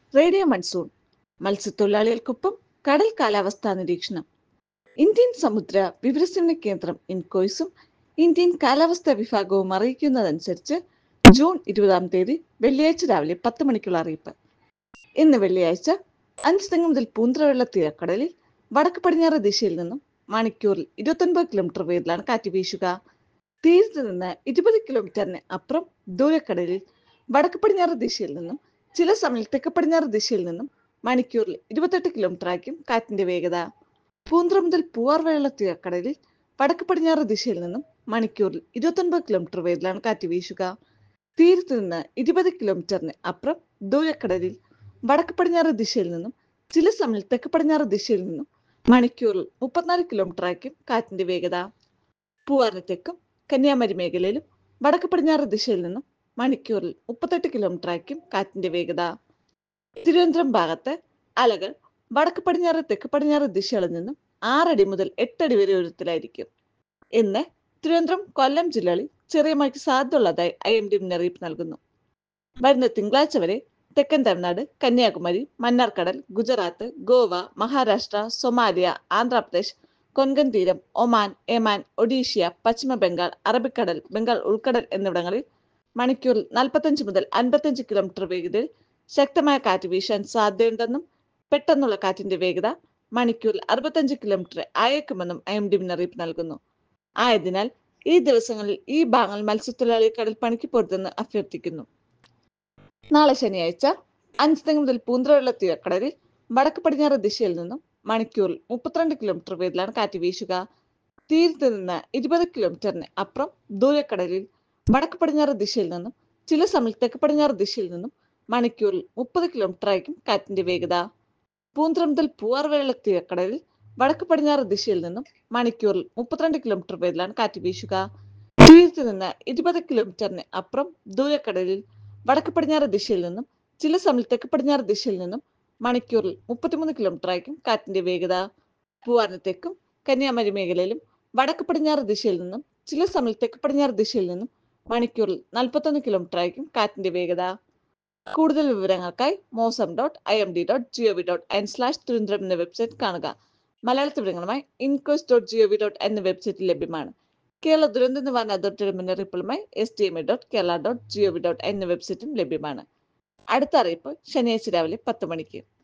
radio monsoon മത്സ്യത്തൊഴിലാളികൾക്കൊപ്പം കടൽ കാലാവസ്ഥാ നിരീക്ഷണം ഇന്ത്യൻ സമുദ്ര വിവരസേവന കേന്ദ്രം ഇൻകോയ്സും ഇന്ത്യൻ കാലാവസ്ഥാ വിഭാഗവും അറിയിക്കുന്നതനുസരിച്ച് ജൂൺ ഇരുപതാം തീയതി വെള്ളിയാഴ്ച രാവിലെ പത്ത് മണിക്കുള്ള അറിയിപ്പ് ഇന്ന് വെള്ളിയാഴ്ച അഞ്ച് തെങ്ങ് മുതൽ പൂന്തറവെള്ള തീരക്കടലിൽ വടക്ക് പടിഞ്ഞാറ് ദിശയിൽ നിന്നും മണിക്കൂറിൽ ഇരുപത്തൊൻപത് കിലോമീറ്റർ വേഗത്തിലാണ് കാറ്റ് വീശുക തീരത്ത് നിന്ന് ഇരുപത് കിലോമീറ്ററിന് അപ്പുറം ദൂരക്കടലിൽ വടക്ക് പടിഞ്ഞാറ് ദിശയിൽ നിന്നും ചില സമയം തെക്ക് പടിഞ്ഞാറ് ദിശയിൽ നിന്നും മണിക്കൂറിൽ ഇരുപത്തെട്ട് കിലോമീറ്റർ ആയിരിക്കും കാറ്റിന്റെ വേഗത പൂന്തറ മുതൽ പൂവാർവെള്ള തീരക്കടലിൽ വടക്ക് പടിഞ്ഞാറ് ദിശയിൽ നിന്നും മണിക്കൂറിൽ ഇരുപത്തൊൻപത് കിലോമീറ്റർ വേഗത്തിലാണ് കാറ്റ് വീശുക തീരത്ത് നിന്ന് ഇരുപത് കിലോമീറ്ററിന് അപ്പുറം ദൂരക്കടലിൽ വടക്ക് പടിഞ്ഞാറ് ദിശയിൽ നിന്നും ചില സമയം തെക്ക് പടിഞ്ഞാറ് ദിശയിൽ നിന്നും മണിക്കൂറിൽ മുപ്പത്തിനാല് കിലോമീറ്റർ ആയിരിക്കും കാറ്റിന്റെ വേഗത പൂവാറിന് തെക്കും കന്യാകുമാരി മേഖലയിലും വടക്ക് പടിഞ്ഞാറ് ദിശയിൽ നിന്നും മണിക്കൂറിൽ മുപ്പത്തെട്ട് കിലോമീറ്റർ ആയിരിക്കും കാറ്റിന്റെ വേഗത തിരുവനന്തപുരം ഭാഗത്ത് അലകൾ വടക്ക് പടിഞ്ഞാറ് തെക്ക് പടിഞ്ഞാറ് ദിശകളിൽ നിന്നും ആറടി മുതൽ എട്ടടി വരെ ഉയരത്തിലായിരിക്കും ഇന്ന് തിരുവനന്തപുരം കൊല്ലം ജില്ലകളിൽ ചെറിയ മഴയ്ക്ക് സാധ്യതയുള്ളതായി ഐ എം ഡി മുന്നറിയിപ്പ് നൽകുന്നു വരുന്ന തിങ്കളാഴ്ച വരെ തെക്കൻ തമിഴ്നാട് കന്യാകുമാരി മന്നാർക്കടൽ ഗുജറാത്ത് ഗോവ മഹാരാഷ്ട്ര സൊമാലിയ ആന്ധ്രാപ്രദേശ് കൊങ്കൺ തീരം ഒമാൻ എമാൻ ഒഡീഷ്യ പശ്ചിമ ബംഗാൾ അറബിക്കടൽ ബംഗാൾ ഉൾക്കടൽ എന്നിവിടങ്ങളിൽ മണിക്കൂറിൽ നാൽപ്പത്തഞ്ച് മുതൽ അൻപത്തഞ്ച് കിലോമീറ്റർ വേഗതയിൽ ശക്തമായ കാറ്റ് വീശാൻ സാധ്യതയുണ്ടെന്നും പെട്ടെന്നുള്ള കാറ്റിന്റെ വേഗത മണിക്കൂറിൽ അറുപത്തഞ്ച് കിലോമീറ്റർ അയക്കുമെന്നും ഐ എം ഡി മുന്നറിയിപ്പ് നൽകുന്നു ആയതിനാൽ ഈ ദിവസങ്ങളിൽ ഈ ഭാഗങ്ങൾ മത്സ്യത്തൊഴിലാളി കടൽ പണിക്ക് പോരുതെന്ന് അഭ്യർത്ഥിക്കുന്നു നാളെ ശനിയാഴ്ച അഞ്ച് തെങ്ങ് മുതൽ പൂന്തറയുള്ള തീരക്കടലിൽ വടക്ക് പടിഞ്ഞാറ് ദിശയിൽ നിന്നും മണിക്കൂറിൽ മുപ്പത്തിരണ്ട് കിലോമീറ്റർ വേഗത്തിലാണ് കാറ്റ് വീശുക തീരത്ത് നിന്ന് ഇരുപത് കിലോമീറ്ററിന് അപ്പുറം ദൂരക്കടലിൽ വടക്ക് പടിഞ്ഞാറ് ദിശയിൽ നിന്നും ചില സമയം തെക്ക് പടിഞ്ഞാറ് ദിശയിൽ നിന്നും മണിക്കൂറിൽ മുപ്പത് കിലോമീറ്റർ ആയിരിക്കും കാറ്റിന്റെ വേഗത പൂന്തറ മുതൽ പൂവാർ വരെയുള്ള തീരക്കടലിൽ വടക്ക് പടിഞ്ഞാറ് ദിശയിൽ നിന്നും മണിക്കൂറിൽ മുപ്പത്തിരണ്ട് കിലോമീറ്റർ വേഗത്തിലാണ് കാറ്റ് വീശുക തീരത്ത് നിന്ന് ഇരുപത് കിലോമീറ്ററിന് അപ്പുറം ദൂരക്കടലിൽ വടക്ക് പടിഞ്ഞാറ് ദിശയിൽ നിന്നും ചില സമയം തെക്ക് പടിഞ്ഞാറ് ദിശയിൽ നിന്നും മണിക്കൂറിൽ മുപ്പത്തിമൂന്ന് കിലോമീറ്റർ ആയിരിക്കും കാറ്റിന്റെ വേഗത പൂവാറിന് തെക്കും കന്യാകുമാരി മേഖലയിലും വടക്ക് പടിഞ്ഞാറ് ദിശയിൽ നിന്നും ചില സമയം തെക്ക് പടിഞ്ഞാറ് ദിശയിൽ നിന്നും മണിക്കൂറിൽ നാൽപ്പത്തൊന്ന് കിലോമീറ്റർ ആയിരിക്കും കാറ്റിന്റെ വേഗത കൂടുതൽ വിവരങ്ങൾക്കായി Mausam dot I M D dot G O V dot in slash Thiruvananthapuram എന്ന വെബ്സൈറ്റ് കാണുക മലയാളത്തിൽ വിവരങ്ങളുമായി INCOIS dot G O V dot എന്ന വെബ്സൈറ്റിൽ ലഭ്യമാണ് കേരള ദുരന്ത നിവാരണ അതോറിറ്റിയുടെ മുന്നറിയിപ്പുകളുമായി S D M A dot Kerala dot G O V dot എന്ന വെബ്സൈറ്റും ലഭ്യമാണ് അടുത്ത അറിയിപ്പ് ശനിയാഴ്ച രാവിലെ പത്ത് മണിക്ക്